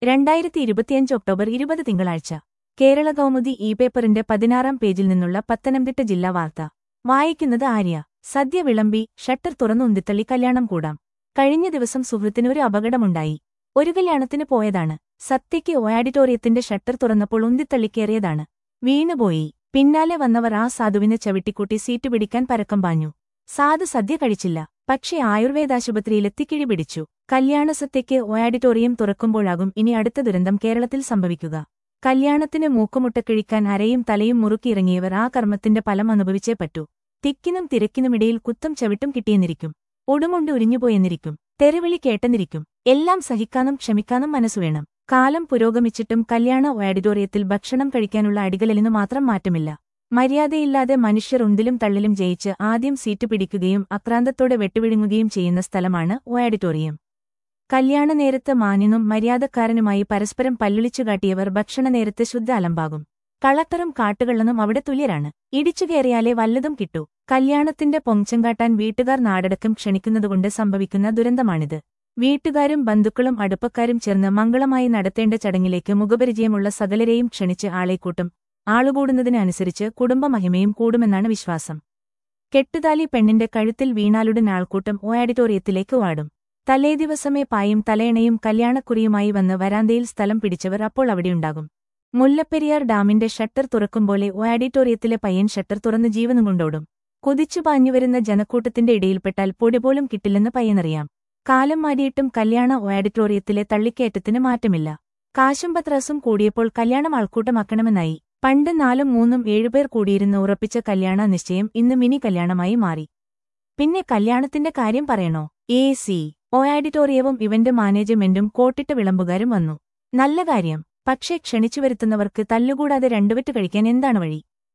രണ്ടായിരത്തി ഇരുപത്തിയഞ്ച് ഒക്ടോബർ ഇരുപത് തിങ്കളാഴ്ച കേരള കൗമുദി ഇ പേപ്പറിന്റെ പതിനാറാം പേജിൽ നിന്നുള്ള പത്തനംതിട്ട ജില്ലാ വാർത്ത വായിക്കുന്നത് ആര്യ സദ്യ വിളമ്പി ഷട്ടർ തുറന്നു ഉന്തിത്തള്ളി കല്യാണം കൂടാം കഴിഞ്ഞ ദിവസം സുഹൃത്തിന് ഒരു അപകടമുണ്ടായി ഒരു കല്യാണത്തിന് പോയതാണ് സത്യയ്ക്ക് ഓഡിറ്റോറിയത്തിന്റെ ഷട്ടർ തുറന്നപ്പോൾ ഉന്തിത്തള്ളിക്കേറിയതാണ് വീണുപോയി പിന്നാലെ വന്നവർ ആ സാധുവിനെ ചവിട്ടിക്കൂട്ടി സീറ്റ് പിടിക്കാൻ പരക്കം പാഞ്ഞു സാധു സദ്യ കഴിച്ചില്ല പക്ഷേ ആയുർവേദാശുപത്രിയിലെത്തി കിഴിപിടിച്ചു കല്യാണസത്യയ്ക്ക് ഓഡിറ്റോറിയം തുറക്കുമ്പോഴാകും ഇനി അടുത്ത ദുരന്തം കേരളത്തിൽ സംഭവിക്കുക കല്യാണത്തിന് മൂക്കുമുട്ട കിഴിക്കാൻ അരയും തലയും മുറുക്കിയിറങ്ങിയവർ ആ കർമ്മത്തിന്റെ ഫലം അനുഭവിച്ചേ പറ്റൂ തിക്കിനും തിരക്കിനുമിടയിൽ കുത്തം ചവിട്ടും കിട്ടിയെന്നിരിക്കും ഒടുമുണ്ട് ഉരിഞ്ഞുപോയെന്നിരിക്കും തെരുവിളി കേട്ടെന്നിരിക്കും എല്ലാം സഹിക്കാനും ക്ഷമിക്കാനും മനസ്സുവേണം കാലം പുരോഗമിച്ചിട്ടും കല്യാണ ഓഡിറ്റോറിയത്തിൽ ഭക്ഷണം കഴിക്കാനുള്ള അടികളലിനു മാത്രം മാറ്റമില്ല മര്യാദയില്ലാതെ മനുഷ്യർ ഉന്തിലും തള്ളിലും ജയിച്ച് ആദ്യം സീറ്റ് പിടിക്കുകയും അക്രാന്തത്തോടെ വെട്ടുവിഴുങ്ങുകയും ചെയ്യുന്ന സ്ഥലമാണ് ഓഡിറ്റോറിയം കല്യാണ നേരത്ത് മാന്യനും മര്യാദക്കാരനുമായി പരസ്പരം പല്ലുളിച്ചുകാട്ടിയവർ ഭക്ഷണ നേരത്ത് ശുദ്ധ അലമ്പാകും കളക്ടറും കാട്ടുകള്ളനും അവിടെ തുല്യരാണ് ഇടിച്ചുകയറിയാലേ വല്ലതും കിട്ടൂ കല്യാണത്തിന്റെ പൊങ്ചം കാട്ടാൻ വീട്ടുകാർ നാടടക്കം ക്ഷണിക്കുന്നതുകൊണ്ട് സംഭവിക്കുന്ന ദുരന്തമാണിത് വീട്ടുകാരും ബന്ധുക്കളും അടുപ്പക്കാരും ചേർന്ന് മംഗളമായി നടത്തേണ്ട ചടങ്ങിലേക്ക് മുഖപരിചയമുള്ള സകലരെയും ക്ഷണിച്ച് ആളെക്കൂട്ടും ആളുകൂടുന്നതിനനുസരിച്ച് കുടുംബമഹിമയും കൂടുമെന്നാണ് വിശ്വാസം കെട്ടുതാലി പെണ്ണിന്റെ കഴുത്തിൽ വീണാലുടൻ ആൾക്കൂട്ടം ഓഡിറ്റോറിയത്തിലേക്ക് വാടും തലേദിവസമേ പായും തലയണയും കല്യാണക്കുറിയുമായി വന്ന് വരാന്തയിൽ സ്ഥലം പിടിച്ചവർ അപ്പോൾ അവിടെയുണ്ടാകും മുല്ലപ്പെരിയാർ ഡാമിന്റെ ഷട്ടർ തുറക്കുമ്പോലെ ഓഡിറ്റോറിയത്തിലെ പയ്യൻ ഷട്ടർ തുറന്ന് ജീവനും കൊണ്ടോടും കുതിച്ചു പാഞ്ഞുവരുന്ന ജനക്കൂട്ടത്തിന്റെ ഇടയിൽപ്പെട്ടാൽ പൊടിപോലും കിട്ടില്ലെന്ന് പയ്യനറിയാം കാലം മാറിയിട്ടും കല്യാണ ഓഡിറ്റോറിയത്തിലെ തള്ളിക്കയറ്റത്തിന് മാറ്റമില്ല കാശും പത്രാസും കൂടിയപ്പോൾ കല്യാണം ആൾക്കൂട്ടമാക്കണമെന്നായി പണ്ട് നാലും മൂന്നും ഏഴുപേർ കൂടിയിരുന്ന് ഉറപ്പിച്ച കല്യാണ നിശ്ചയം ഇന്ന് മിനി കല്യാണമായി മാറി പിന്നെ കല്യാണത്തിന്റെ കാര്യം പറയണോ എ സി ഓഡിറ്റോറിയവും ഇവന്റ് മാനേജ്മെന്റും കോട്ടിട്ട വിളമ്പുകാരും വന്നു നല്ല കാര്യം പക്ഷേ ക്ഷണിച്ചു വരുത്തുന്നവർക്ക് തല്ലുകൂടാതെ രണ്ടുവറ്റ് കഴിക്കാൻ എന്താണ് വഴി